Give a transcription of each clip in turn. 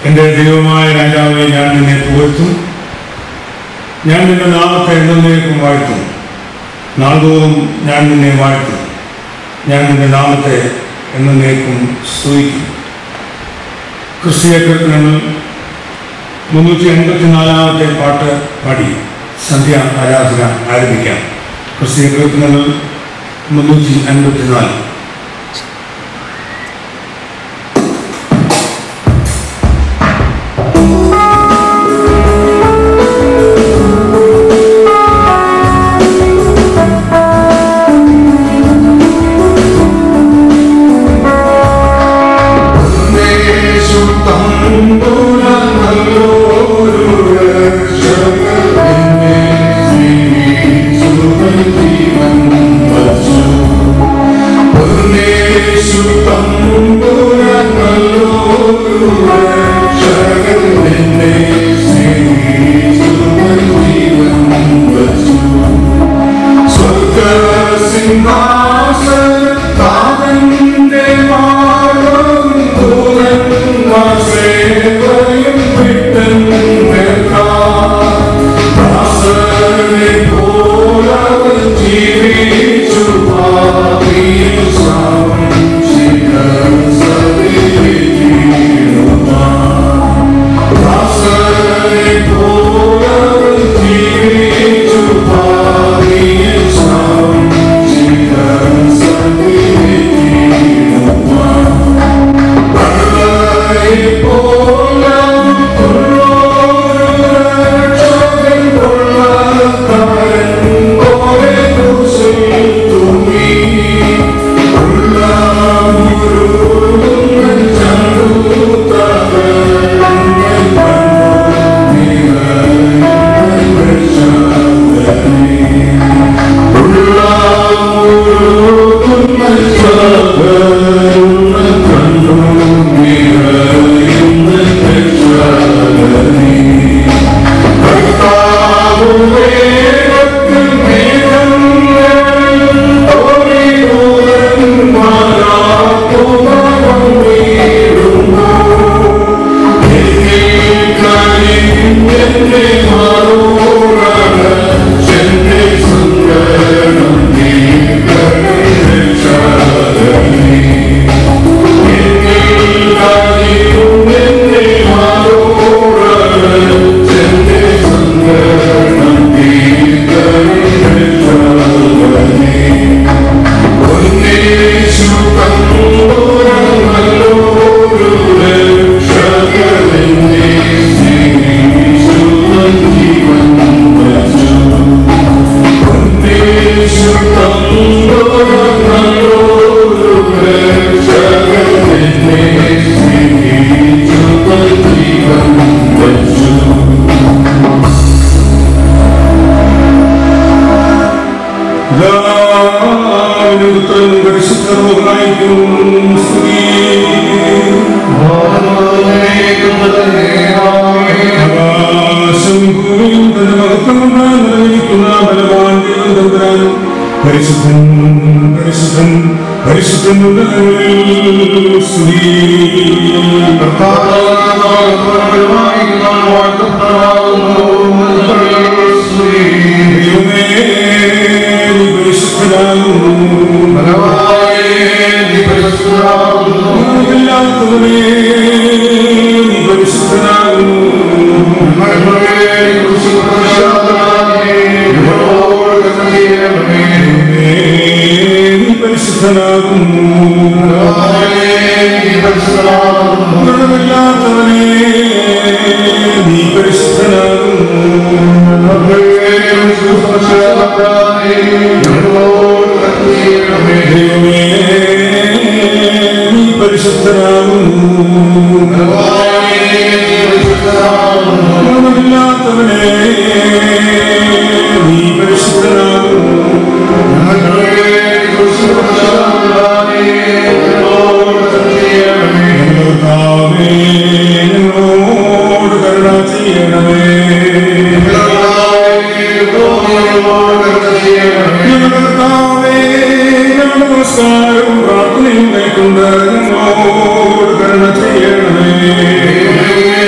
എൻ്റെ ദൈവമായ രാജാവെ ഞാൻ നിന്നെ പുകഴ്ത്തും ഞാൻ നിന്റെ നാമത്തെ എന്നേക്കും വാഴ്ത്തും നാൾതോറും ഞാൻ നിന്നെ വാഴ്ത്തും ഞാൻ നിന്റെ നാമത്തെ എന്നേക്കും സ്തുതിക്കും ക്രിസ്തീയ കീർത്തനങ്ങൾ മുന്നൂറ്റി എൺപത്തിനാലാമത്തെ പാട്ട് പാടി സന്ധ്യ ആരാധന ആരംഭിക്കാം ക്രിസ്തീയ കീർത്തനങ്ങൾ മുന്നൂറ്റി അൻപത്തിനാല് പരിശുദ്ധൻ പരിശുദ്ധൻ പരിശുദ്ധൻ പരിശുദ്ധനാകുന്നു നീ ദൈവമേ നീ പരിശുദ്ധനാകുന്നു ഗുണമില്ലാത്തവനെ നീ പരിശുദ്ധനാകുന്നു കർത്താവേ, ഞങ്ങളോട് കരുണ ചെയ്യണമേ ഞങ്ങളുടെ കർത്താവേ, ഞങ്ങളുടെ നമസ്കാരവും പ്രാർത്ഥനയും കൈക്കൊണ്ട് ഞങ്ങളോട് കരുണ ചെയ്യണമേ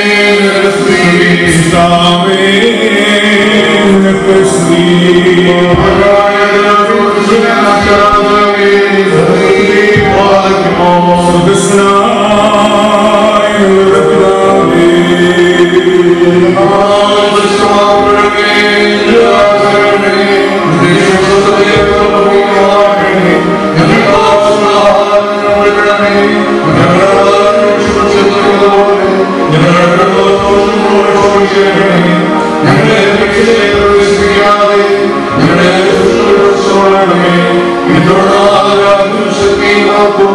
ചെയ്യണമേ ഞങ്ങളെ രക്ഷയിലേക്ക് പ്രവേശിപ്പിക്കാതെ ഞങ്ങളെ രക്ഷപ്പെടണമേ എന്നോട് ശക്തി കാത്തു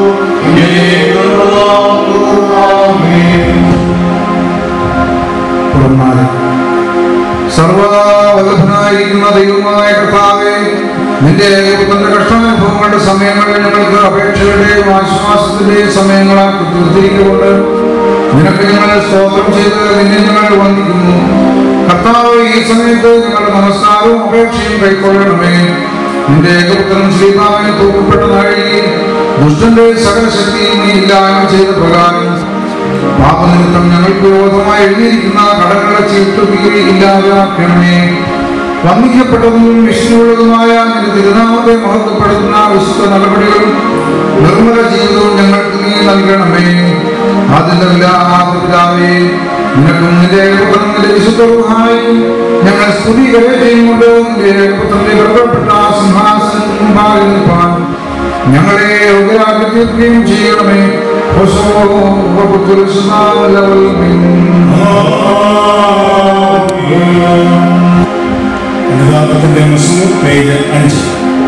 പുറന്മാരെ സർവവല്ലഭനായിരിക്കുന്ന ദൈവമായ കർത്താവെ നിന്റെ പുത്രന്റെ കഷ്ടാനുഭവങ്ങളുടെ സമയങ്ങളിൽ ഞങ്ങൾക്ക് അപേക്ഷയുടെയും ആശ്വാസത്തിന്റെയും സമയങ്ങളാക്കി തീർത്തിരിക്കുകൊണ്ട് നിനക്ക് ഞങ്ങൾ സ്തോത്രം ചെയ്ത് നിന്നെ ഞങ്ങൾ വന്ദിക്കുന്നു കർത്താവ് ഈ സമയത്ത് ഞങ്ങളുടെ നമസ്കാരവും അപേക്ഷയും കൈക്കൊള്ളണമേ നിന്റെ ഏകപുത്രൻ ശ്രീകാവിനെ തൂക്കപ്പെട്ട നാഴികയിൽ ദുഷ്ടന്റെ സകല ശക്തിയും നീ ഇല്ലായ്മ ചെയ്ത പ്രകാരം പാപനിമിത്തം ഞങ്ങൾക്ക് വിരോധമായി എഴുതിയിരിക്കുന്ന കടങ്ങളെ ചീട്ടുകീറി ഇല്ലാതാക്കണമേ വന്ദിക്കപ്പെട്ടതും വിഷ്ണുവുള്ളതുമായ നിന്റെ തിരുനാമത്തെ മഹത്വപ്പെടുത്തുന്ന വിശുദ്ധ നടപടികളും നിർമ്മല ജീവിതവും ഞങ്ങൾക്ക് നീ നൽകണമേ അതിന്റെ പിതാവേ നിനക്കും നിന്റെ പുത്രന്റെ വിശുദ്ധ റുഹായും ഞങ്ങൾ സ്തുതി ചെയ്യുന്നുണ്ട് നിന്റെ പുത്രന്റെ പ്രബലപ്പെട്ട സിംഹാസനത്തിൽ മുമ്പാകെ നിൽപ്പാൻ ഞങ്ങളെ യോഗ്യരാക്കി തീർക്കുകയും ചെയ്യണമേ ഹോസോ വപുത്തുൽസുനാലവൽ മിൻ. അനുതാപത്തിന്റെ മുസ്ലിം പേജ് അഞ്ച്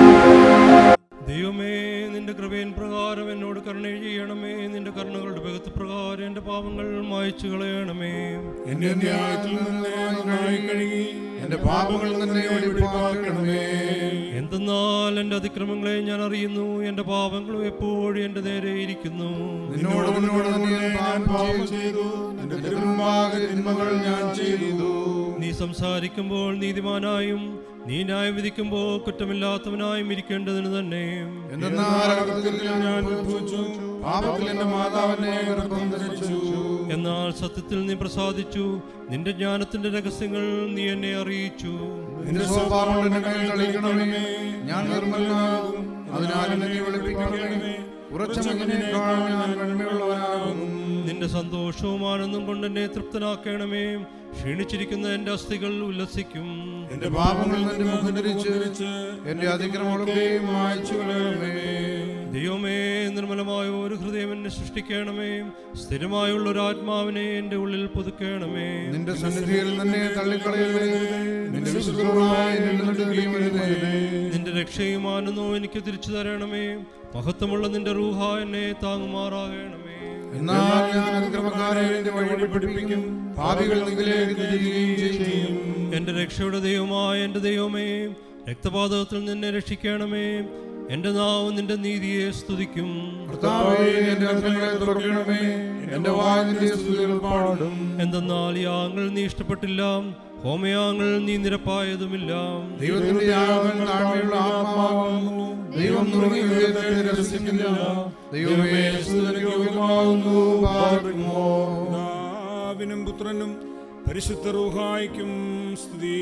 ദൈവമേ നിന്റെ കൃപയിൻ പ്രകാരം എന്നോട് കരുണ ചെയ്യണമേ നിന്റെ കരുണകളുടെ ഭഗത്ത് പ്രകാരം എന്റെ പാപങ്ങൾ മായച്ചു കളയണമേ എന്റെ ന്യായത്തിൽ നിന്ന് നന്നായി കഴുകി എന്റെ പാപങ്ങളിൽ നിന്ന് വെളിപ്പാക്കണമേ എന്തെന്നാൽ എന്റെ അതിക്രമങ്ങളെ ഞാൻ അറിയുന്നു എന്റെ പാപങ്ങളും എപ്പോഴും എന്റെ നേരെ ഇരിക്കുന്നു നിന്നോട് നിന്നോട് തന്നെ ഞാൻ പാപം ചെയ്തു നിന്റെ തിരുമുമ്പാകെ തിന്മകൾ ഞാൻ ചെയ്തു നീ സംസാരിക്കുമ്പോൾ നീതിമാനായും നീ ന്യായം വിധിക്കുമ്പോൾ കുറ്റമില്ലാത്തവനായും ഇരിക്കേണ്ടതിന് തന്നെ എന്നാൽ അകൃത്യത്തിൽ ഞാൻ ഉത്ഭവിച്ചു പാപത്തിൽ എന്റെ മാതാവിനെ ഗർഭം ധരിച്ചു എന്നാൽ സത്യത്തിൽ നീ പ്രസാദിച്ചു നിന്റെ ജ്ഞാനത്തിന്റെ രഹസ്യങ്ങൾ നീ എന്നെ അറിയിച്ചു നിന്റെ സ്വഭാവം എന്റെ മേൽ കളിക്കണമേ ഞാൻ നിർമ്മലനാകും അതിനാൽ എന്നെ നീ വെളുപ്പിക്കണമേ ഉറച്ച മകനേക്കാൾ ഞാൻ നന്മയുള്ളവനാകും നിന്റെ സന്തോഷവും ആനന്ദം കൊണ്ട് എന്നെ തൃപ്തനാക്കണമേ ക്ഷീണിച്ചിരിക്കുന്ന എന്റെ അസ്ഥികൾ ഉല്ലസിക്കും എന്റെ പാപങ്ങളിൽ നിന്റെ മുഖം ധരിച്ച് എന്റെ അതിക്രമങ്ങളൊക്കെ മായ്ച്ചു കളയണമേ ദൈവമേ നിർമ്മലമായ ഒരു ഹൃദയം എന്നെ സൃഷ്ടിക്കണമേ സ്ഥിരമായുള്ള ഒരു ആത്മാവിനെ എന്റെ ഉള്ളിൽ പുതുക്കണമേ നിന്റെ സന്നിധിയിൽ നിന്നെ തള്ളിക്കളയരുതേ നിന്റെ വിശുദ്ധമായി നിലനിർത്തുകയും അരുതേ നിന്റെ രക്ഷയും ആനന്ദവും എനിക്ക് തിരിച്ചു തരണമേ മഹത്വമുള്ള നിന്റെ റൂഹ എന്നെ താങ്ങുമാറാകണമേ എന്നാൽ ഞാൻ അതിക്രമക്കാരെ എന്റെ വഴി പഠിപ്പിക്കും പാപികൾ നിങ്ങളിലേക്ക് തിരികുകയും ചെയ്യും എന്റെ രക്ഷയുടെ ദൈവമായ എന്റെ ദൈവമേ രക്തപാതകത്തിൽ നിന്നെ രക്ഷിക്കണമേ എന്റെ നാവ് നിന്റെ നീതിയെ സ്തുതിക്കും കർത്താവേ എന്റെ അധരങ്ങളെ തുറക്കണമേ എന്റെ വായ നിന്റെ സ്തുതികൾ പാടും എന്തെന്നാൽ യാങ്ങൾ നീ ഇഷ്ടപ്പെട്ടില്ല ഹോമയാങ്ങൾ നീ നിരപ്പായതുമില്ല ദൈവത്തിന്റെ യാഗം താഴ്മയുള്ള ആത്മാവാകുന്നു ദൈവം നുറുങ്ങിയ ഹൃദയത്തെ രസിക്കുന്നില്ല ദൈവമേ സ്തുതിക്ക് യോഗ്യമാകുന്നു പാടുമോ പിതാവിനും പുത്രനും പരിശുദ്ധ റൂഹായിക്കും സ്തുതി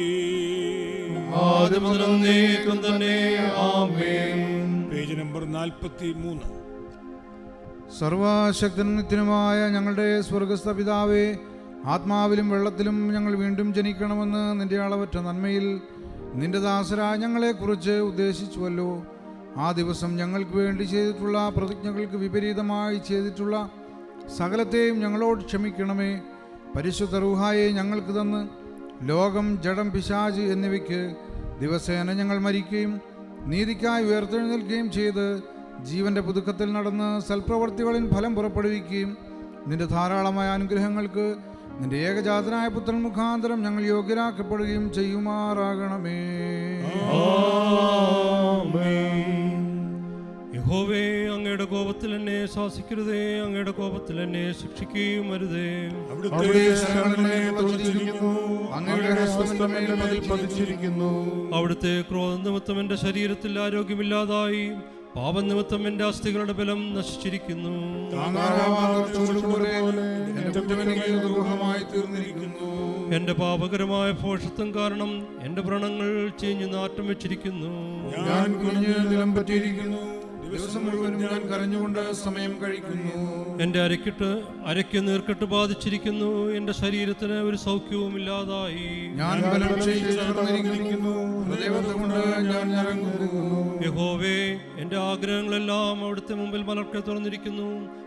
ആദ്യം മുതൽ എന്നേക്കും തന്നെ ആമേൻ പേജ് നമ്പർ നാൽപ്പത്തി മൂന്ന് സർവശക്തനുമായ ഞങ്ങളുടെ സ്വർഗസ്ഥ പിതാവേ ആത്മാവിലും വെള്ളത്തിലും ഞങ്ങൾ വീണ്ടും ജനിക്കണമെന്ന് നിന്റെ അളവറ്റ നന്മയിൽ നിന്റെ ദാസരായ ഞങ്ങളെക്കുറിച്ച് ഉദ്ദേശിച്ചുവല്ലോ ആ ദിവസം ഞങ്ങൾക്ക് വേണ്ടി ചെയ്തിട്ടുള്ള പ്രതിജ്ഞകൾക്ക് വിപരീതമായി ചെയ്തിട്ടുള്ള സകലത്തെയും ഞങ്ങളോട് ക്ഷമിക്കണമേ പരിശുദ്ധ റൂഹായെ ഞങ്ങൾക്ക് തന്ന് ലോകം ജഡം പിശാജ് എന്നിവയ്ക്ക് ദിവസേന ഞങ്ങൾ മരിക്കുകയും നീതിക്കായി ഉയർത്തെഴുന്നേൽക്കുകയും ചെയ്ത് ജീവന്റെ പുതുക്കത്തിൽ നടന്ന് സൽപ്രവർത്തികളിൽ ഫലം പുറപ്പെടുവിക്കുകയും നിന്റെ ധാരാളമായ അനുഗ്രഹങ്ങൾക്ക് നിന്റെ ഏകജാതനായ പുത്രൻ മുഖാന്തരം ഞങ്ങൾ യോഗ്യരാക്കപ്പെടുകയും ചെയ്യുമാറാകണമേ യഹോവേ അങ്ങയുടെ കോപത്തിൽ എന്നെ ശാസിക്കരുതേ അങ്ങയുടെ കോപത്തിൽ എന്നെ ശിക്ഷിക്കുകയും അരുതേ അവിടുത്തെ ശരണങ്ങളെ തുറച്ചിരിക്കുന്നു അങ്ങയുടെ ഹസ്തത്തിന്റെ മേൽ മതിൽ പതിച്ചിരിക്കുന്നു അവിടുത്തെ ക്രോധ നിമിത്തം എന്റെ ശരീരത്തിൽ ആരോഗ്യമില്ലാതായി പാപനിമിത്തം എന്റെ അസ്ഥികളുടെ ബലം നശിച്ചിരിക്കുന്നു താങ്ങാനാവാത്ത ചുവടുപോലെ എന്റെ കുറ്റമെനിക്ക് ദുരൂഹമായി തീർന്നിരിക്കുന്നു എന്റെ പാപകരമായ ഭോഷത്വം കാരണം എന്റെ വ്രണങ്ങൾ ചീഞ്ഞു നാറ്റം വെച്ചിരിക്കുന്നു ഞാൻ കുഞ്ഞ് നിലം പറ്റിയിരിക്കുന്നു ദിവസം മുഴുവനും ഞാൻ കരഞ്ഞുകൊണ്ട് സമയം കഴിക്കുന്നു എന്റെ അരക്കിട്ട് അരയ്ക്ക് നീർക്കെട്ട് ബാധിച്ചിരിക്കുന്നു എന്റെ ശരീരത്തിന് ഒരു സൗഖ്യവും ഇല്ലാതായി ഞാൻ ബലം ക്ഷയിച്ച് തകർന്നിരിക്കുന്നു ഹൃദയത്തെ കൊണ്ട് ഞാൻ ഞരങ്ങുന്നു യഹോവേ എന്റെ ആഗ്രഹങ്ങളെല്ലാം അവിടുത്തെ മുമ്പിൽ മലർക്കെ തുറന്നിരിക്കുന്നു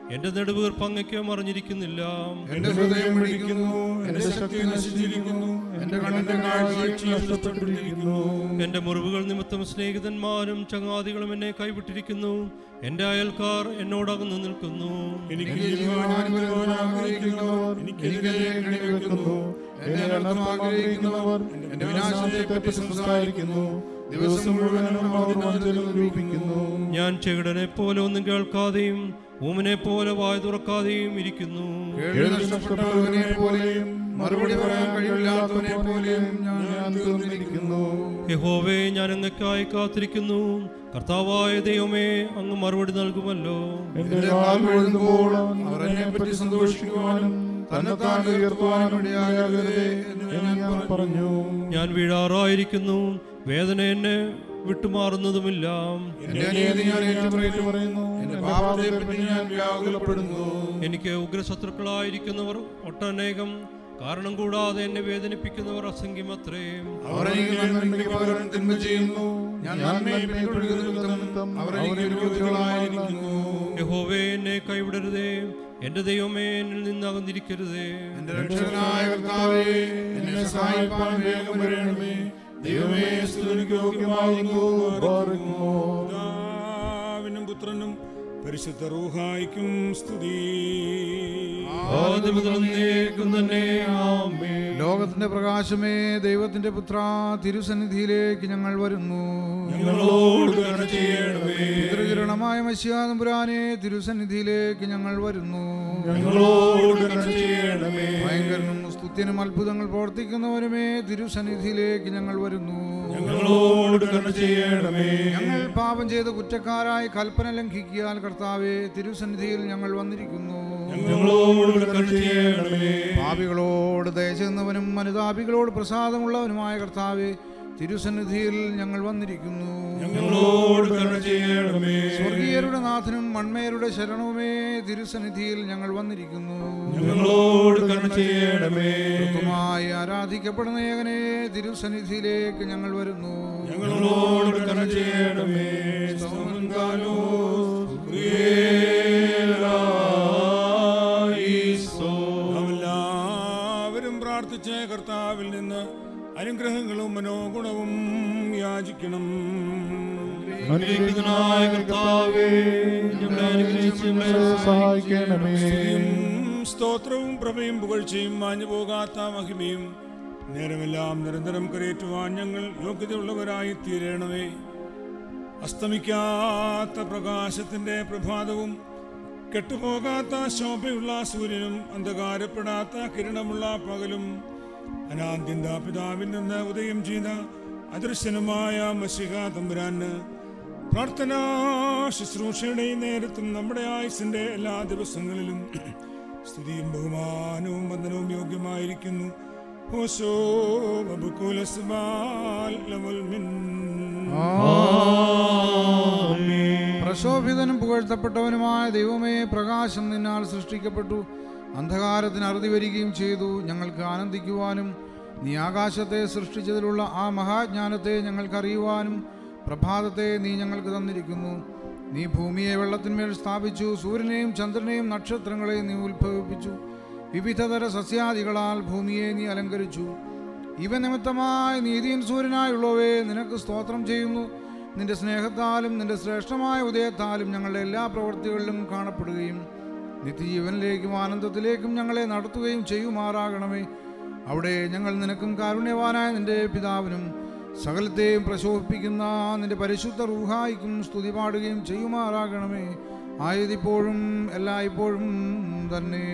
എന്റെ നെടുവീർപ്പ് അങ്ങയ്ക്ക് മറിഞ്ഞിരിക്കുന്നില്ല എന്റെ ഹൃദയം പിടിക്കുന്നു എന്റെ ശക്തി നശിച്ചിരിക്കുന്നു എന്റെ കണ്ണിന്റെ കാഴ്ച നഷ്ടപ്പെട്ടിരിക്കുന്നു എന്റെ മുറിവുകൾ നിമിത്തം സ്നേഹിതന്മാരും ചങ്ങാതികളും എന്നെ കൈവിട്ടിരിക്കുന്നു എന്റെ അയൽക്കാർ എന്നോടകന്നു നിൽക്കുന്നു എനിക്ക് എനിക്ക് ജീവൻ വരുവാൻ ആഗ്രഹിക്കുന്നവർ എനിക്കെതിരെ കണിവെക്കുന്നു എന്നെ നടത്താൻ ആഗ്രഹിക്കുന്നവർ എന്റെ വിനാശത്തെ പറ്റി സംസാരിക്കുന്നു ദിവസം മുഴുവനും അവർ വഞ്ചന രൂപിക്കുന്നു ഞാൻ ചെകിടനെ പോലെ ഒന്നും കേൾക്കാതെയും ഊമനെ പോലെ വായ തുറക്കാതെയും ഇരിക്കുന്നു കേൾവി നഷ്ടപ്പെട്ടവനെ പോലെയും മറുപടി പറയാൻ കഴിവില്ലാത്തവനെ പോലെയും ഞാൻ ഞാൻ തീർന്നിരിക്കുന്നു യഹോവേ ഞാൻ അങ്ങക്കായി കാത്തിരിക്കുന്നു കർത്താവായ ദൈവമേ അങ്ങ് മറുപടി നൽകുമല്ലോ എന്റെ കാൽ വീഴുമ്പോൾ അവർ എന്നെ പറ്റി സന്തോഷിക്കുവാനും തന്നെത്താൻ ഉയർത്തുവാനും ഇടയാകരുതേ എന്ന് ഞാൻ പറഞ്ഞു ഞാൻ വീഴാറായിരിക്കുന്നു വേദന എന്നെ വിട്ടുമാറുന്നതുമില്ല എന്റെ അനീതി ഞാൻ ഏറ്റുപറയേറ്റ് പറയുന്നു എന്റെ പാപത്തെ പറ്റി ഞാൻ വ്യാകുലപ്പെടുന്നു എനിക്ക് ഉഗ്രശത്രുക്കളായിരിക്കുന്നവർ ഒട്ടനേകം കാരണം കൂടാതെ എന്നെ വേദനിപ്പിക്കുന്നവർ അസംഖ്യമത്രേ അവർ എനിക്ക് നന്മയ്ക്ക് പകരം തിന്മ ചെയ്യുന്നു ഞാൻ നന്മയെ പിന്തുടരുന്ന നിമിത്തം അവർ എനിക്ക് വിരോധികളായിരിക്കുന്നു യഹോവേ എന്നെ കൈവിടരുതേ എന്റെ ദൈവമേ എന്നിൽ നിന്ന് അകന്നിരിക്കരുതേ എന്റെ രക്ഷകനായ കർത്താവേ എന്നെ സഹായിപ്പാൻ വേഗം വരണമേ ദൈവമേ സ്തുതിക്ക് യോഗ്യമാകുന്നു പാർക്കുന്നു പിതാവിനും പുത്രനും പരിശുദ്ധ റൂഹായിക്കും സ്തുതി ആദ്യം മുതൽ എന്നേക്കും തന്നെ ആമേൻ. ലോകത്തിന്റെ പ്രകാശമേ ദൈവത്തിന്റെ പുത്ര തിരുസന്നിധിയിലേക്ക് ഞങ്ങൾ വരുന്നു ഞങ്ങളോട് കരുണ ചെയ്യണമേ പിതൃകിരണമായ മശ്യാതമ്പുരാനെ തിരുസന്നിധിയിലേക്ക് ഞങ്ങൾ വരുന്നു ഞങ്ങളോട് കരുണ ചെയ്യണമേ ഭയങ്കരനും സ്തുത്യനും അത്ഭുതങ്ങൾ പ്രവർത്തിക്കുന്നവനുമേ തിരുസന്നിധിയിലേക്ക് ഞങ്ങൾ വരുന്നു ഞങ്ങളോട് കരുണ ചെയ്യണമേ ഞങ്ങൾ പാപം ചെയ്ത് കുറ്റക്കാരായി കൽപ്പന ലംഘിക്കിയാൽ കർത്താവെ തിരുസന്നിധിയിൽ ഞങ്ങൾ വന്നിരിക്കുന്നു ഞങ്ങളോട് കരുണ ചെയ്യണമേ പാപികളോട് ദയചെന്നവനും അനുതാപികളോട് പ്രസാദമുള്ളവനുമായ കർത്താവെ തിരുസന്നിധിയിൽ ഞങ്ങൾ വന്നിരിക്കുന്നു ഞങ്ങളോട് കരുണ ചെയ്യണമേ സ്വർഗീയരുടെ നാഥനും മൺമേരുടെ ശരണവുമേ തിരുസന്നിധിയിൽ ഞങ്ങൾ വന്നിരിക്കുന്നു ഞങ്ങളോട് കരുണ ചെയ്യണമേ കൃത്യമായി ആരാധിക്കപ്പെടുന്ന ഏകനെ തിരുസന്നിധിയിലേക്ക് ഞങ്ങൾ വരുന്നു ഞങ്ങളോട് കരുണ ചെയ്യണമേ സ്തോമൻകാലോ നാം എല്ലാവരും പ്രാർത്ഥിച്ച് കർത്താവിൽ നിന്ന് അനുഗ്രഹങ്ങളും മനോഗുണവും യാചിക്കണം അനുഗ്രഹിതനായ കർത്താവേ, ഞങ്ങളെ അനുഗ്രഹിച്ച് ഞങ്ങളെ സഹായിക്കണമേ സ്തുതിയും സ്തോത്രവും പ്രഭയും പുകഴ്ചയും മാഞ്ഞു പോകാത്ത മഹിമയും നേരമെല്ലാം നിരന്തരം കരയേറ്റുവാൻ ഞങ്ങൾ യോഗ്യതയുള്ളവരായി തീരണമേ അസ്തമിക്കാത്ത പ്രകാശത്തിന്റെ പ്രഭാതവും കെട്ടുപോകാത്ത ശോഭയുള്ള സൂര്യനും അന്ധകാരപ്പെടാത്ത കിരണമുള്ള പകലും അനാദ്യന്ത പിതാവിൽ നിന്ന് ഉദയം ചെയ്ത അദൃശ്യനുമായ മഷിക തമ്പുരാന് പ്രാർത്ഥനാ ശുശ്രൂഷയുടെ ഈ നേരത്തും നമ്മുടെ ആയുസിന്റെ എല്ലാ ദിവസങ്ങളിലും സ്തുതിയും ബഹുമാനവും വന്ദനവും യോഗ്യമായിരിക്കുന്നു ഹോശോ വബുക്കുലസ്മാൽ ലവൽ മിൻ. പ്രശോഭിതനും പുകഴ്ത്തപ്പെട്ടവനുമായ ദൈവമേ പ്രകാശം നിന്നാൽ സൃഷ്ടിക്കപ്പെട്ടു അന്ധകാരത്തിന് അറുതി വരികയും ചെയ്തു ഞങ്ങൾക്ക് ആനന്ദിക്കുവാനും നീ ആകാശത്തെ സൃഷ്ടിച്ചതിലുള്ള ആ മഹാജ്ഞാനത്തെ ഞങ്ങൾക്ക് അറിയുവാനും പ്രഭാതത്തെ നീ ഞങ്ങൾക്ക് തന്നിരിക്കുന്നു നീ ഭൂമിയെ വെള്ളത്തിന്മേൽ സ്ഥാപിച്ചു സൂര്യനെയും ചന്ദ്രനെയും നക്ഷത്രങ്ങളെയും നീ ഉത്ഭവിപ്പിച്ചു വിവിധതര സസ്യാദികളാൽ ഭൂമിയെ നീ അലങ്കരിച്ചു ഇവ നിമിത്തമായി നീതിയൻ സൂര്യനായുള്ളവേ നിനക്ക് സ്തോത്രം ചെയ്യുന്നു നിന്റെ സ്നേഹത്താലും നിന്റെ ശ്രേഷ്ഠമായ ഉദയത്താലും ഞങ്ങളുടെ എല്ലാ പ്രവൃത്തികളിലും കാണപ്പെടുകയും നിത്യജീവനിലേക്കും ആനന്ദത്തിലേക്കും ഞങ്ങളെ നടത്തുകയും ചെയ്യുമാറാകണമേ അവിടെ ഞങ്ങൾ നിനക്കും കാരുണ്യവാനായ നിന്റെ പിതാവിനും സകലത്തെയും പ്രശോഭിപ്പിക്കുന്ന നിന്റെ പരിശുദ്ധ റൂഹായിക്കും സ്തുതി പാടുകയും ചെയ്യുമാറാകണമേ ആയതിപ്പോഴും എല്ലായ്പ്പോഴും തന്നെ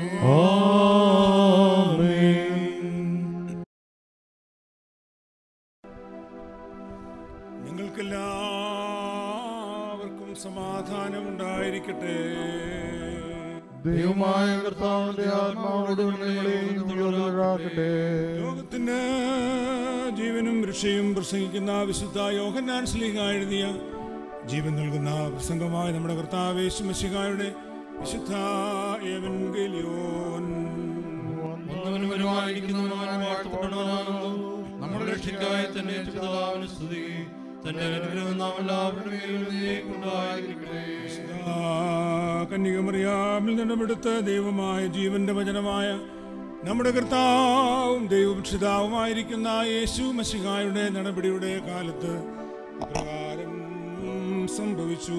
നിങ്ങൾക്കെല്ലാവർക്കും സമാധാനം ഉണ്ടായിരിക്കട്ടെ ദൈവമായ കർത്താവിന്റെ ആത്മാവോട് നിങ്ങളെയും ഉള്ളവരാക്കട്ടെ ലോകത്തിന് ജീവനും രക്ഷയും പ്രസംഗിക്കുന്ന വിശുദ്ധ യോഹന്നാൻ സ്ലീഹ എഴുതിയ ജീവൻ നൽകുന്ന പ്രസംഗമായ നമ്മുടെ കർത്താവേശു മഷികായുടെ വിശുദ്ധ ഏവൻഗേലിയോൻ വന്നവനും വരുവാനിരിക്കുന്നവനുമായ വാഴ്ത്തപ്പെട്ടവനാകുന്നു നമ്മുടെ രക്ഷയ്ക്കായി തന്നെ പിതാവിന് സ്തുതി തന്റെ അനുഗ്രഹം നാം എല്ലാവരുടെ മേലും എന്നേക്കും ഉണ്ടായിരിക്കട്ടെ ആ കന്യകമറിയാമിൽ നിന്നുമെടുത്ത് ദൈവമായ ജീവന്റെ വചനമായ നമ്മുടെ കർത്താവും ദൈവപിക്ഷിതാവുമായിരിക്കുന്ന യേശു മഷിഹായുടെ നടപടിയുടെ കാലത്ത് അപ്രകാരം സംഭവിച്ചു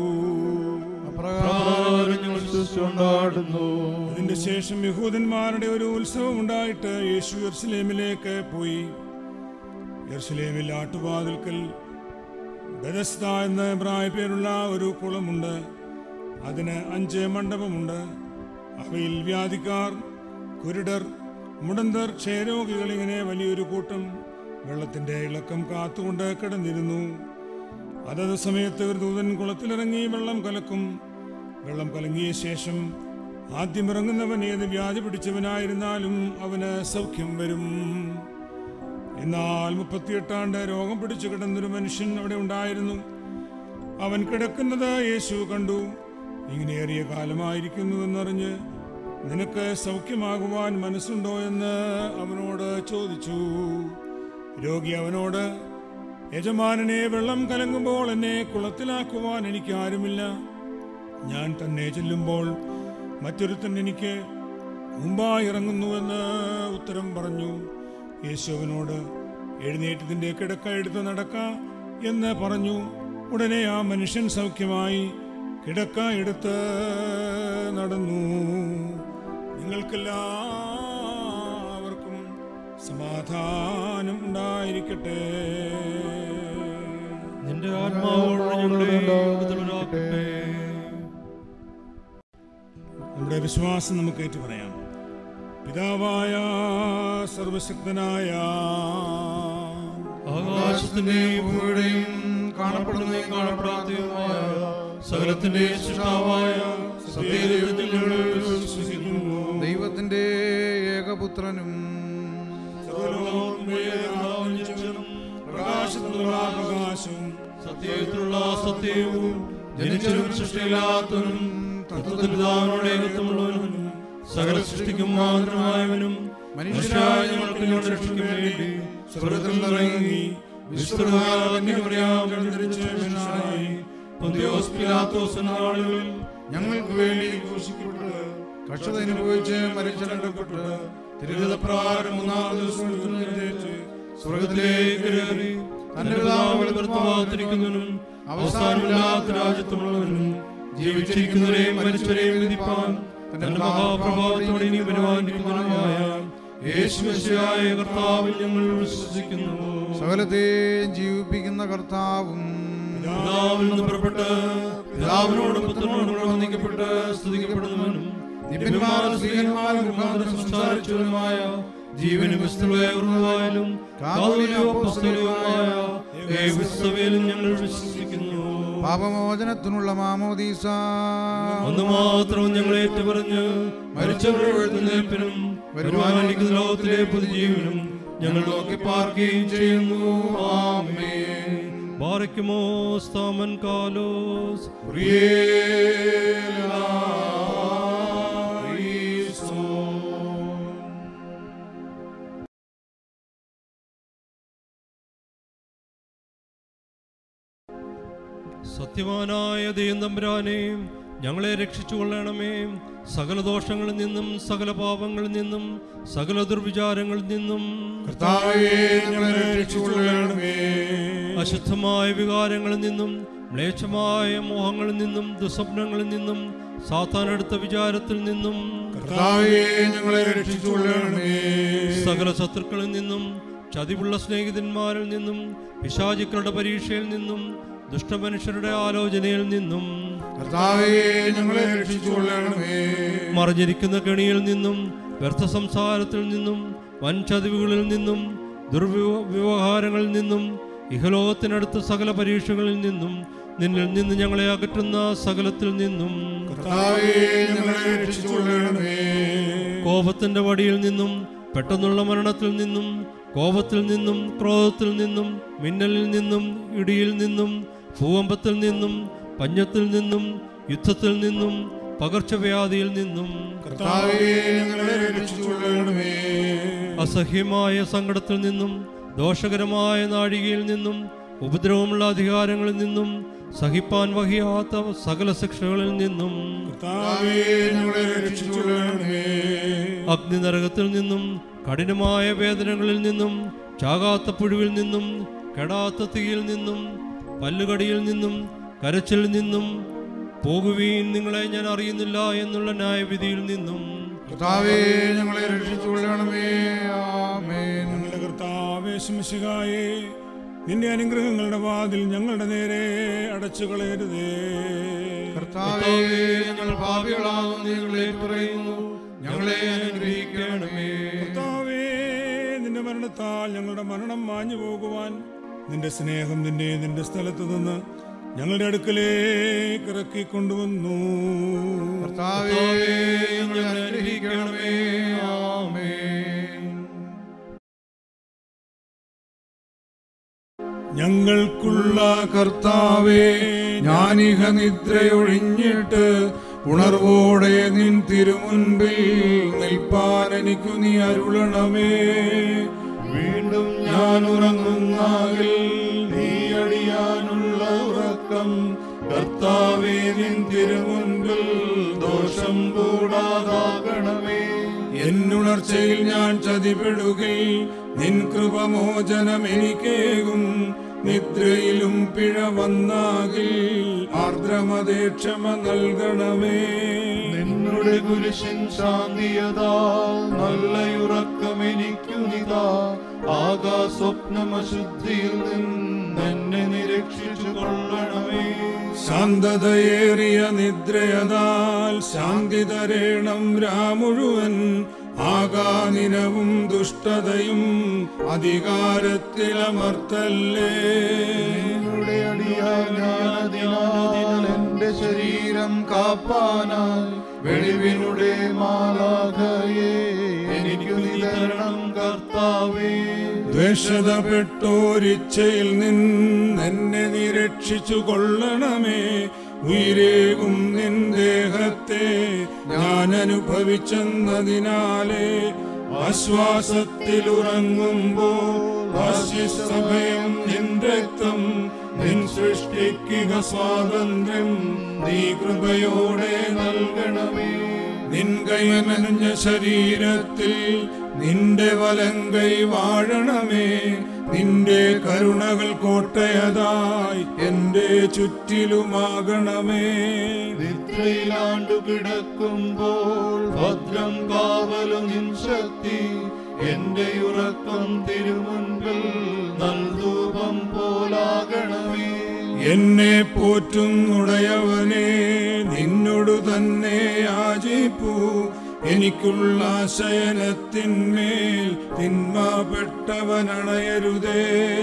പ്രകാരം ഞങ്ങൾ കൊണ്ടാടുന്നു അതിന്റെ ശേഷം യഹൂദന്മാരുടെ ഒരു ഉത്സവം ഉണ്ടായിട്ട് യേശു യെർസലേമിലേക്ക് പോയി യെർസലേമിൽ ആട്ടുവാതിൽക്കൽ ബെദസ്ത എന്ന പ്രായപേരുള്ള ഒരു കുളമുണ്ട് അതിന് അഞ്ച് മണ്ഡപമുണ്ട് അവയിൽ വ്യാധിക്കാർ കുരുടർ മുടന്തർ ക്ഷയരോഗികൾ ഇങ്ങനെ വലിയൊരു കൂട്ടം വെള്ളത്തിന്റെ ഇളക്കം കാത്തുകൊണ്ട് കിടന്നിരുന്നു അതത് സമയത്ത് ഒരു ദൂതൻ കുളത്തിലിറങ്ങി വെള്ളം കലക്കും വെള്ളം കലങ്ങിയ ശേഷം ആദ്യം ഇറങ്ങുന്നവൻ ഏത് വ്യാധി പിടിച്ചവനായിരുന്നാലും അവന് സൗഖ്യം വരും എന്നാൽ മുപ്പത്തിയെട്ടാണ്ട് രോഗം പിടിച്ചു കിടന്നൊരു മനുഷ്യൻ അവിടെ ഉണ്ടായിരുന്നു അവൻ കിടക്കുന്നത് യേശു കണ്ടു ഇങ്ങനെയേറിയ കാലമായിരിക്കുന്നുവെന്നറിഞ്ഞ് നിനക്ക് സൗഖ്യമാകുവാൻ മനസ്സുണ്ടോ എന്ന് അവനോട് ചോദിച്ചു രോഗി അവനോട് യജമാനനെ വെള്ളം കലങ്ങുമ്പോൾ എന്നെ കുളത്തിലാക്കുവാൻ എനിക്ക് ആരുമില്ല ഞാൻ തന്നെ ചെല്ലുമ്പോൾ മറ്റൊരുത്തൻ എനിക്ക് മുമ്പായി ഇറങ്ങുന്നുവെന്ന് ഉത്തരം പറഞ്ഞു യേശു അവനോട് എഴുന്നേറ്റതിൻ്റെ കിടക്ക എടുത്ത് നടക്ക എന്ന് പറഞ്ഞു ഉടനെ ആ മനുഷ്യൻ സൗഖ്യമായി കിടക്ക എടുത്ത് നടന്നു നിങ്ങൾക്കെല്ലാവർക്കും സമാധാനം ഉണ്ടായിരിക്കട്ടെ നിന്റെ ആത്മാവോട് ഞങ്ങളെ യോഗത്തിലുണ്ടാക്കട്ടെ നമ്മുടെ വിശ്വാസം നമുക്ക് ഏറ്റു പറയാം പിതാവായ സർവശക്തനായ ആകാശത്തിന്റെയും ഭൂമിയുടെയും കാണപ്പെടുന്നതും കാണപ്പെടാത്തതുമായ സകലത്തിന്റെ സൃഷ്ടാവായ സത്യദൈവത്തിൽ ഞങ്ങൾ വിശ്വസിക്കുന്നു ദൈവത്തിന്റെ ഏകപുത്രനും സർവ്വലോകവും വേദനാവഞ്ചനും പ്രകാശത്തിലുള്ള പ്രകാശവും സത്യത്തിലുള്ള സത്യവും ജനിച്ചവരും സൃഷ്ടിയില്ലാത്തവനും തത്വത്തിൽ പിതാവിനോട് ഏകത്വമുള്ളവനും സകല സൃഷ്ടിക്കും മാതൃമായവനും മനുഷ്യരായ ഞങ്ങൾക്ക് ഞങ്ങളുടെ രക്ഷയ്ക്ക് വേണ്ടി സ്വർഗത്തിൽ നിന്നിറങ്ങി വിസ്തൃതമായി പൊന്തിയോസ് പിലാത്തോസ് എന്ന നാളുകളിൽ ഞങ്ങൾക്ക് വേണ്ടി ക്രൂശിക്കപ്പെട്ട് കഷ്ടത അനുഭവിച്ച് മരിച്ചടക്കപ്പെട്ട് തിരുവിതപ്രകാരം മൂന്നാം ദിവസം എഴുന്നേറ്റ് സ്വർഗത്തിലേക്ക് കയറി തന്റെ പിതാവുകൾ ഭർത്തമാത്തിരിക്കുന്നവനും അവസാനമില്ലാത്ത രാജ്യത്തുള്ളവനും ജീവിച്ചിരിക്കുന്നവരെയും മരിച്ചവരെയും വിധിപ്പാൻ തന്റെ മഹാപ്രഭാവത്തോടെ ഇനി വരുവാനിരിക്കുന്നവനുമായ യേശുവശയായ കർത്താവിൽ ഞങ്ങൾ വിശ്വസിക്കുന്നു സകലത്തെയും ജീവിപ്പിക്കുന്ന കർത്താവും പിതാവിൽ നിന്ന് പുറപ്പെട്ട് പിതാവിനോടും പുത്രനോടും കൂടെ വന്ദിക്കപ്പെട്ട് സ്തുതിക്കപ്പെടുന്നവനും നിത്യന്മാരും സ്ത്രീയന്മാരും മുഖാന്തരം സംസാരിച്ചവനുമായ ജീവനും വിസ്തുവായാലും പുസ്തകവുമായ ഞങ്ങൾ വിശ്വസിക്കുന്നു പാപമോചനത്തിനുള്ള മാമോദീസ ഒന്ന് മാത്രം ഞങ്ങൾ ഏറ്റുപറഞ്ഞ് മരിച്ചവരുടെ എഴുന്നേൽപ്പിനും വരുവാനിരിക്കുന്ന ലോകത്തിലെ പുതുജീവനും ഞങ്ങൾ നോക്കി പാർക്കുകയും ചെയ്യുന്നു ആമേൻ ബാറയ്ക്കുമോ സ്ഥാമൻ കാലോസ് സത്യവാനായ ദൈവം തമ്പുരാനെ ഞങ്ങളെ രക്ഷിച്ചു കൊള്ളണമേ സകല ദോഷങ്ങളിൽ നിന്നും സകല പാപങ്ങളിൽ നിന്നും സകല ദുർവിചാരങ്ങളിൽ നിന്നും കർത്താവേ ഞങ്ങളെ രക്ഷിച്ചുകൊള്ളണമേ അശുദ്ധമായ വികാരങ്ങളിൽ നിന്നും മ്ലേച്ഛമായ മോഹങ്ങളിൽ നിന്നും ദുസ്വപ്നങ്ങളിൽ നിന്നും സാത്താനെടുത്ത വിചാരത്തിൽ നിന്നും കർത്താവേ ഞങ്ങളെ രക്ഷിച്ചുകൊള്ളണമേ സകല ശത്രുക്കളിൽ നിന്നും ചതിവുള്ള സ്നേഹിതന്മാരിൽ നിന്നും പിശാചുക്കളുടെ പരീക്ഷയിൽ നിന്നും ദുഷ്ടമനുഷ്യരുടെ ആലോചനയിൽ നിന്നും കർത്താവേ ഞങ്ങളെ രക്ഷിച്ചുകൊള്ളണമേ മറിഞ്ഞിരിക്കുന്ന കെണിയിൽ നിന്നും വ്യർത്ഥ സംസാരത്തിൽ നിന്നും വൻ ചതിവുകളിൽ നിന്നും ദുർവ്യവഹാരങ്ങളിൽ നിന്നും ഇഹലോകത്തിനടുത്ത സകല പരീക്ഷകളിൽ നിന്നും നിന്നിൽ നിന്ന് ഞങ്ങളെ അകറ്റുന്ന സകലത്തിൽ നിന്നും കർത്താവേ ഞങ്ങളെ രക്ഷിച്ചുകൊള്ളണമേ കോപത്തിന്റെ വടിയിൽ നിന്നും പെട്ടെന്നുള്ള മരണത്തിൽ നിന്നും കോപത്തിൽ നിന്നും ക്രോധത്തിൽ നിന്നും മിന്നലിൽ നിന്നും ഇടിയിൽ നിന്നും ഭൂകമ്പത്തിൽ നിന്നും പഞ്ഞത്തിൽ നിന്നും യുദ്ധത്തിൽ നിന്നും പകർച്ചവ്യാധിയിൽ നിന്നും കർത്താവേ ഞങ്ങളെ രക്ഷിച്ചുകൊള്ളണമേ അസഹ്യമായ സങ്കടത്തിൽ നിന്നും ദോഷകരമായ നാഴികയിൽ നിന്നും ഉപദ്രവമുള്ള അധികാരങ്ങളിൽ നിന്നും സഹിപ്പാൻ വഹിയാത്ത സകല ശിക്ഷകളിൽ നിന്നും കർത്താവേ ഞങ്ങളെ രക്ഷിച്ചുകൊള്ളണമേ അഗ്നി നരകത്തിൽ നിന്നും കഠിനമായ വേദനകളിൽ നിന്നും ചാകാത്ത പുഴുവിൽ നിന്നും കെടാത്ത തീയിൽ നിന്നും പല്ലുകടിയിൽ നിന്നും കരച്ചിൽ നിന്നും പോകുവീൻ നിങ്ങളെ ഞാൻ അറിയുന്നില്ല എന്നുള്ള ന്യായവിധിയിൽ നിന്നും കർത്താവേ ഞങ്ങളെ രക്ഷിച്ചുകൊള്ളണമേ ആമേൻ ഞങ്ങളുടെ കർത്താവേ ശംശികായേ നിന്റെ അനുഗ്രഹങ്ങളുടെ വാതിൽ ഞങ്ങളുടെ നേരെ അടച്ചു കളയരുതേ കർത്താവേ ഞങ്ങൾ പാപികളാകുന്ന ഞങ്ങളെ പറയുന്നു ഞങ്ങളെ അനുഗ്രഹിക്കണമേ കർത്താവേ നിന്റെ മരണത്താൽ ഞങ്ങളുടെ മരണം മാഞ്ഞു പോകുവാൻ നിന്റെ സ്നേഹം നിന്നെ നിന്റെ സ്ഥലത്ത് നിന്ന് ഞങ്ങളുടെ അടുക്കലേക്ക് ഇറക്കി കൊണ്ടുവന്നു കർത്താവേ ഞങ്ങളെ അനുഗ്രഹിക്കണമേ ആമേൻ ഞങ്ങൾക്കുള്ള കർത്താവേ ഞാനിഹ നിദ്രയൊഴിഞ്ഞിട്ട് ഉണർവോടെ നിൻ തിരുമുൻപിൽ നിൽപ്പാൻ എനിക്കു നീ അരുളണമേ വീണ്ടും ഞാൻ ഉറങ്ങുന്നാകിൽ നീ അടിയാനുള്ള ഉറക്കം കർത്താവേ നിൻ തിരുമുൻപിൽ ദോഷം കൂടാതാകണമേ എന്നുണർച്ചയിൽ ഞാൻ ചതിപ്പെടുകിൽ നിൻ കൃപമോചനം എനിക്കേകും നിദ്രയിലും പിഴ വന്നാകിൽ ആർദ്രമതേ ക്ഷമ നൽകണമേ നിന്നുടെ കുരിശിൻ ശാന്തിയതാ നല്ലയുറക്കം എനിക്കു നിതാ ആകാ സ്വപ്നമശുദ്ധിയിൽ നിന്നെന്നെ നിരക്ഷിച്ചു കൊള്ളണമേ ശാന്തതയേറിയ നിദ്രയതാൽ ശാന്തി തരേണം രാമുഴുവൻ ആകാനിനവും ദുഷ്ടതയും അധികാരത്തിലമർത്തല്ലേ നിന്നുടെ അടിയാൽ ഞാനതിനാൽ എന്റെ ശരീരം കാപ്പാനായി വെളിവിനുടെ മാലാഖയെ എനിക്കു നിതരണം കർത്താവേ ദ്വേഷതപ്പെട്ടോരിച്ഛയിൽ നിന്നെന്നെ നിരക്ഷിച്ചു കൊള്ളണമേ ഉയരേകും നിൻ ദേഹത്തെ ഞാൻ അനുഭവിച്ചെന്നതിനാലേ ആശ്വാസത്തിലുറങ്ങുമ്പോൾ ആശിസഭയം നിൻ രക്തം നിൻ സൃഷ്ടിക്കുക സ്വാതന്ത്ര്യം നീ കൃപയോടെ നൽകണമേ നിൻ കൈമനഞ്ഞ ശരീരത്തിൽ നിന്റെ വലങ്കൈ വാഴണമേ നിന്റെ കരുണകൾ കോട്ടയതായി എന്റെ ചുറ്റിലുമാകണമേ നിദ്രയിലാണ്ടു കിടക്കുമ്പോൾ ഭദ്രം കാവലു നിൻ ശക്തി എന്റെ ഉറക്കം തിരുമുൻപിൽ നൽതൂപം പോലാകണമേ എന്നെ പോറ്റും ഉടയവനെ നിന്നോടു തന്നെ യാചിപ്പൂ എനിക്കുള്ള ശയനത്തിന്മേൽ തിന്മപ്പെട്ടവനണയരുതേ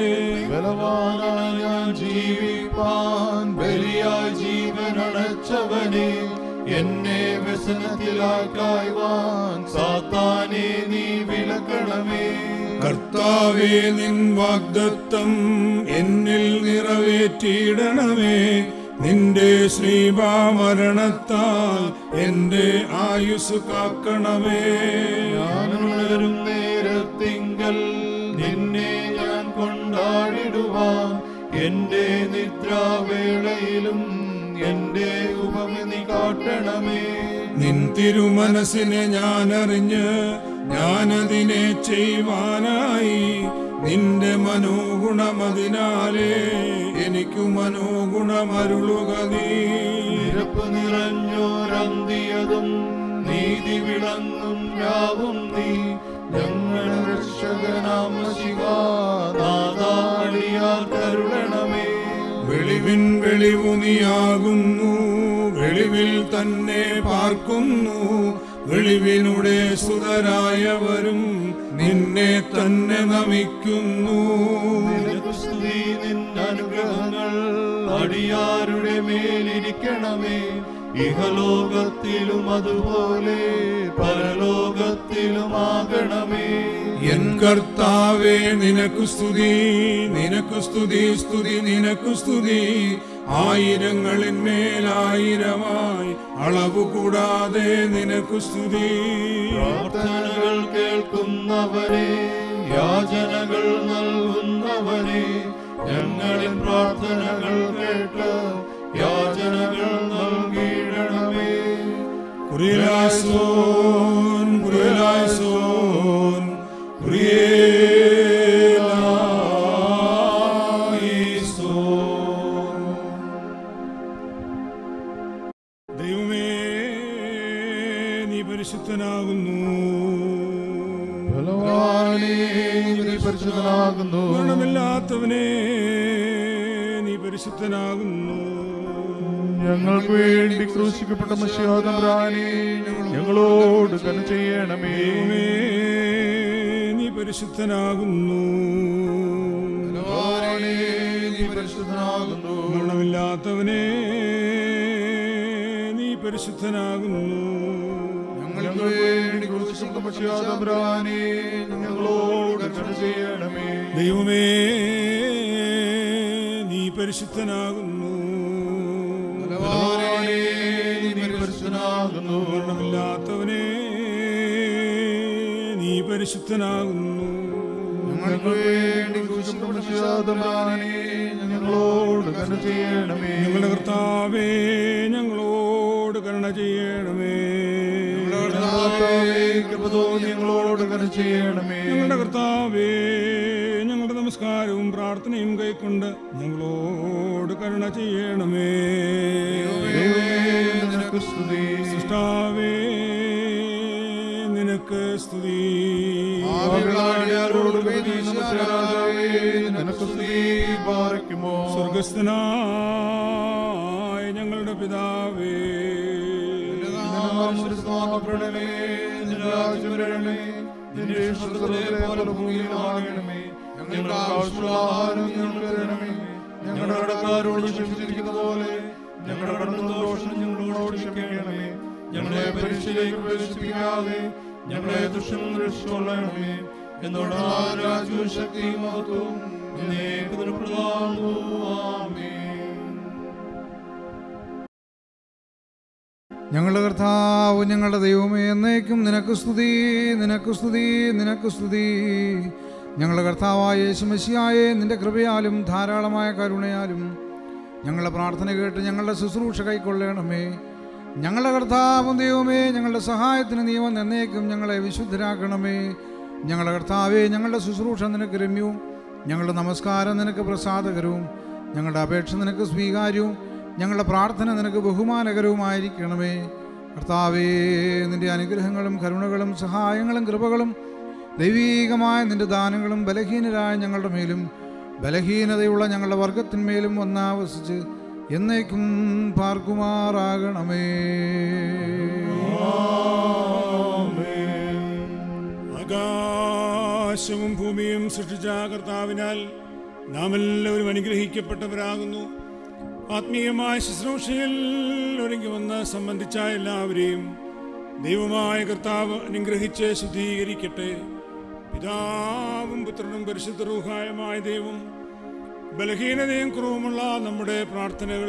ബലവാനായ ഞാൻ ജീവിപ്പാൻ ബലിയായി ജീവനടച്ചവനെ എന്നെ വ്യസനത്തിലാക്കായ്വാൻ സാത്താനെ നീ വിലക്കണമേ കർത്താവേ നിൻ വാഗ്ദത്തം എന്നിൽ നിറവേറ്റിയിടണമേ നിന്റെ ശ്രീഭാമരണത്താൽ എന്റെ ആയുസ് കാക്കണമേ ഞാനുണരും നേരത്തിങ്കൽ നിന്നെ ഞാൻ കൊണ്ടാടിടുവാൻ എന്റെ നിദ്രാവേളയിലും എന്റെ ഉപമനി കാട്ടണമേ നിൻ തിരുമനസ്സിനെ ഞാൻ അറിഞ്ഞ് ഞാനതിനെ ചെയ്യുവാനായി നിന്റെ മനോഗുണമതിനാലേ എനിക്കു മനോഗുണമരുളുക നീ നിരപ്പ് നിറഞ്ഞോരന്തിയതും നീതി വിളങ്ങും രാവും നീ ഞങ്ങളുടെ രക്ഷകനാമ ശിവാനാഥാടിയാ കരുണമേ വെളിവിൻ വെളിവു നീയാകുന്നു വെളിവിൽ തന്നെ പാർക്കുന്നു വെളിവിനുടെ സുതരായവരും നിന്നെ തന്നെ നമിക്കുന്നു നിനക്കു സ്തുതി നിൻ അനുഗ്രഹങ്ങൾ അടിയാരുടെ മേലിരിക്കണമേ ഇഹലോകത്തിലും അതുപോലെ പരലോകത്തിലുമാകണമേ എൻ കർത്താവേ നിനക്കു സ്തുതി നിനക്കു സ്തുതി സ്തുതി നിനക്കു സ്തുതി ആയിരങ്ങളിന്മേലായിരമായി അളവു കൂടാതെ നിനക്കു സ്തുതി പ്രാർത്ഥനകൾ കേൾക്കുന്നവനെ യാചനകൾ നൽകുന്നവനെ ഞങ്ങളിൽ പ്രാർത്ഥനകൾ കേട്ട് യാചനകൾ നൽകിയിടണമേ കുറിയലായിസോൻ കുറിയലായിസോൻ കുറിയലായിസോൻ ദൈവമേ നീ പരിശുദ്ധനാകുന്നു ബലവാനേ, നീ പരിശുദ്ധനാകുന്നു മരണമില്ലാത്തവനെ നീ പരിശുദ്ധനാകുന്നു ഞങ്ങൾക്ക് വേണ്ടി ക്രൂശിക്കപ്പെട്ട മഷിയാതമ്പ്രാനെ ഞങ്ങളോട് കന ചെയ്യണമേ ദൈവമേ നീ പരിശുദ്ധനാകുന്നു ബലവാനേ, നീ പരിശുദ്ധനാകുന്നു മരണമില്ലാത്തവനെ നീ പരിശുദ്ധനാകുന്നു ഞങ്ങൾക്ക് വേണ്ടി ക്രൂശിക്കപ്പെട്ട മഷിയാതമ്പ്രാനെ ഞങ്ങളോട് കന ചെയ്യണമേ ദൈവമേ നീ പരിശുദ്ധനാകുന്നു ബലവാനേ, നീ പരിശുദ്ധനാകുന്നു മരണമില്ലാത്തവനെ നീ പരിശുദ്ധനാകുന്നു ഞങ്ങൾക്ക് വേണ്ടി ക്രൂശിക്കപ്പെട്ട മഷിയാതമ്പ്രാനെ ഞങ്ങളോട് കന ചെയ്യണമേ ഞങ്ങളുടെ കർത്താവേ ഞങ്ങളോട് കരുണ ചെയ്യണമേ കർത്താവേ, കൃപ തോന്നി ഞങ്ങളോട് കന ചെയ്യണമേ ഞങ്ങളുടെ കർത്താവേ ഞങ്ങളുടെ നമസ്കാരവും പ്രാർത്ഥനയും കൈക്കൊണ്ട് ഞങ്ങളോട് കരുണ ചെയ്യണമേ ദൈവമേ, നിനക്ക് സ്തുതി സൃഷ്ടാവേ നിനക്ക് സ്തുതി പാപികളാടിയാരോട് വേണ്ടി നമസ്കാരാജാവേ, നിനക്ക് സ്തുതി പാറയ്ക്കുമോ സ്വർഗസ്ഥനായ ഞങ്ങളുടെ പിതാവേ സ്നാപപ്പെടണമേ നിന്റെ രാജ്യം വരണമേ നിന്റെ ഇഷ്ടത്തിലെ പോലെ ഭൂമിയിലാകണമേ ഞങ്ങളുടെ ആവശ്യമുള്ള ആഹാരം ഞങ്ങൾക്ക് തരണമേ ഞങ്ങളുടെ കടക്കാരോട് ക്ഷമിച്ചിരിക്കുന്ന പോലെ ഞങ്ങളുടെ കടന്ന ദോഷം ഞങ്ങളോട് ക്ഷമിക്കണമേ ഞങ്ങളെ പരീക്ഷയിലേക്ക് പ്രവേശിപ്പിക്കാതെ ഞങ്ങളെ ദുഷ്ടം രക്ഷിക്കൊള്ളണമേ എന്നോട് രാജ്യവും ശക്തിയും മഹത്വവും എന്നേക്ക് നിനക്കുള്ളതാകുന്നു. ആമേൻ ഞങ്ങളുടെ കർത്താവ് ഞങ്ങളുടെ ദൈവമേ എന്നേക്കും നിനക്ക് സ്തുതി നിനക്ക് സ്തുതി നിനക്ക് സ്തുതി ഞങ്ങളുടെ കർത്താവായ യേശുമശിയായെ നിന്റെ കൃപയാലും ധാരാളമായ കരുണയാലും ഞങ്ങളുടെ പ്രാർത്ഥന കേട്ട് ഞങ്ങളുടെ ശുശ്രൂഷ കൈക്കൊള്ളണമേ ഞങ്ങളുടെ കർത്താവും ദൈവമേ ഞങ്ങളുടെ സഹായത്തിന് നിയമം എന്നേക്കും ഞങ്ങളെ വിശുദ്ധരാക്കണമേ ഞങ്ങളുടെ കർത്താവേ ഞങ്ങളുടെ ശുശ്രൂഷ നിനക്ക് രമ്യവും ഞങ്ങളുടെ നമസ്കാരം നിനക്ക് പ്രസാദകരവും ഞങ്ങളുടെ അപേക്ഷ നിനക്ക് സ്വീകാര്യവും ഞങ്ങളുടെ പ്രാർത്ഥന നിനക്ക് ബഹുമാനകരവുമായിരിക്കണമേ കർത്താവേ നിന്റെ അനുഗ്രഹങ്ങളും കരുണകളും സഹായങ്ങളും കൃപകളും ദൈവീകമായ നിന്റെ ദാനങ്ങളും ബലഹീനരായ ഞങ്ങളുടെ മേലും ബലഹീനതയുള്ള ഞങ്ങളുടെ വർഗത്തിന്മേലും വന്നാവസിച്ച് എന്നേക്കും പാർക്കുമാറാകണമേ ആകാശവും ഭൂമിയും സൃഷ്ടിച്ച കർത്താവിനാൽ നാം എല്ലാവരും അനുഗ്രഹിക്കപ്പെട്ടവരാകുന്നു ആത്മീയമായ ശുശ്രൂഷയിൽ ഒരുങ്ങി വന്ന് സംബന്ധിച്ച എല്ലാവരെയും ദൈവമായ കർത്താവ് അനുഗ്രഹിച്ച് ശുദ്ധീകരിക്കട്ടെ പിതാവും പുത്രനും പരിശുദ്ധ റൂഹായമായ ദൈവം ബലഹീനതയും കുറവുമുള്ള നമ്മുടെ പ്രാർത്ഥനകൾ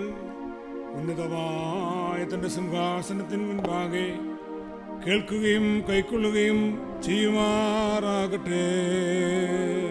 ഉന്നതമായ തന്റെ സിംഹാസനത്തിന് മുൻപാകെ കേൾക്കുകയും കൈക്കൊള്ളുകയും ചെയ്യുമാറാകട്ടെ